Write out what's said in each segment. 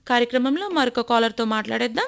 కార్యక్రమంలో మరొక కాలర్తో మాట్లాడేద్దాం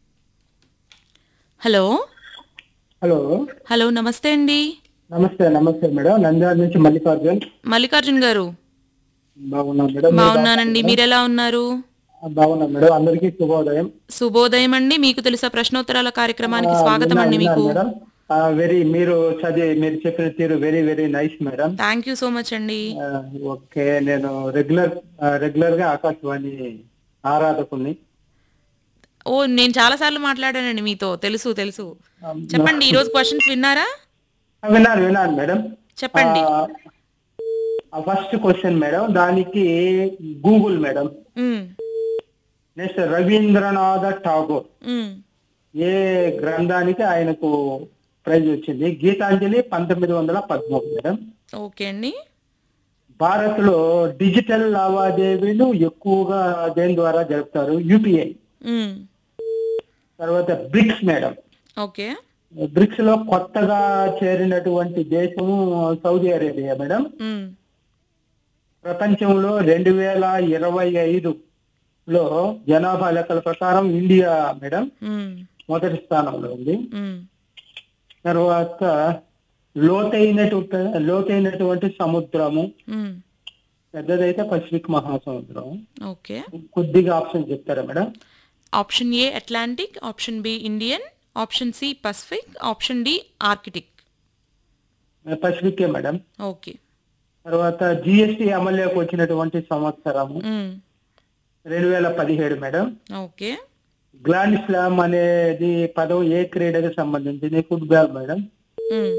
హలో హలో హలో నమస్తే అండి నమస్తే నమస్తే మేడం నంద్యాల నుంచి మల్లికార్జున్ మల్లికార్జున్ గారు బాగున్నాం మేడం మీరు బాగున్నానండి మీరు ఎలా ఉన్నారు బా- బాగున్నాం మేడం అందరికీ శుభోదయం శుభోదయం అండి మీకు తెలుసా ప్రశ్నోత్తరాల కార్యక్రమానికి ఆ, స్వాగతం అండి విన్నాను మీకు మేడం వెరీ మీరు చదివి మీరు చెప్పిన తీరు very very nice madam thank you so much అండి ఆ, ఓకే నేను రెగ్యులర్ రెగ్యులర్ గా ఆకాశవాణి ఆరాధకుని ఓ నేను చాలా సార్లు మాట్లాడానండి మీతో తెలుసు తెలుసు చెప్పండి ఈ రోజు క్వశ్చన్స్ విన్నారా విన్నాను విన్నాను మేడం చెప్పండి ఫస్ట్ క్వశ్చన్ మేడం దానికి Google madam um, next Rabindranath Tagore um, ఏ గ్రంథానికి ఆయనకు ప్రైజ్ వచ్చింది గీతాంజలి పంతొమ్మిది వందల పదమూడు మేడం ఓకే అండి భారత్ లో డిజిటల్ లావాదేవీలు ఎక్కువగా దేని ద్వారా జరుపుతారు యూపీఐ ఉమ్, తర్వాత బ్రిక్స్ మేడం ఓకే బ్రిక్స్ లో కొత్తగా చేరినటువంటి దేశము సౌదీ అరేబియా మేడం ఉమ్, ప్రపంచంలో రెండు వేల ఇరవై ఐదు లో జనాభా లెక్కల ప్రకారం ఇండియా మేడం ఉమ్, మొదటి స్థానంలో ఉంది ఉమ్, తర్వాత లోతైనటువంటి లోతైనటువంటి సముద్రము ఉమ్, పెద్దదైతే పసిఫిక్ మహాసముద్రం ఓకే కొద్దిగా ఆప్షన్ చెప్తారా madam option A Atlantic option B Indian option C Pacific option D Arctic పసిఫికే మేడం ఓకే తర్వాత జిఎస్టి అమల్లోకి వచ్చినటువంటి సంవత్సరము ఉమ్, రెండు వేల పదిహేడు మేడం ఓకే గ్లాండ్ స్లామ్ అనేది పదం ఏ క్రీడకు సంబంధించింది ఫుట్బాల్ మేడం ఉమ్,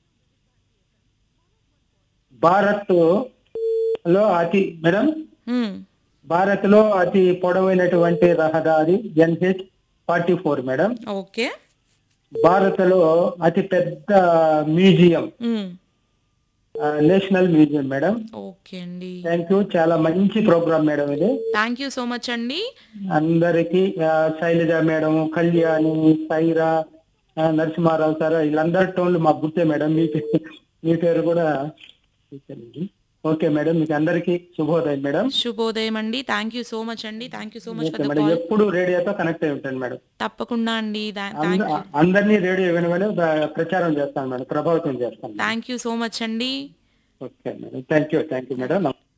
భారత్ లో అతి మేడం ఉమ్, భారత్ లో అతి పొడవైనటువంటి రహదారి NH forty four madam okay Bharat లో అతి పెద్ద museum um, national museum madam okay అండి థ్యాంక్ యూ చాలా మంచి ప్రోగ్రామ్ మేడం ఇది థ్యాంక్ యూ సో మచ్ అండి అందరికి ఆ, శైలజ మేడం కళ్యాణి సైరా ఆ, నరసింహారావు సార్ వీళ్ళందరి టోన్లు మాకు గుర్తే మేడం మీ పే- మీ పేరు కూడా ఇచ్చానండి. ఓకే మేడం మీకు అందరికి శుభోదయం మేడం శుభోదయం అండి థ్యాంక్ యూ సో మచ్ అండి thank you so much okay for the madam call ఎప్పుడు రేడియోతో కనెక్ట్ అయి ఉంటాను మేడం తప్పకుండా అండి థ్యాంక్ అంద- అందరినీ రేడియో వినమని ద- ప్రచారం చేస్తాను మేడం ప్రభావితం చేస్తాను థ్యాంక్ యూ సో మచ్ అండి okay madam thank you thank you madam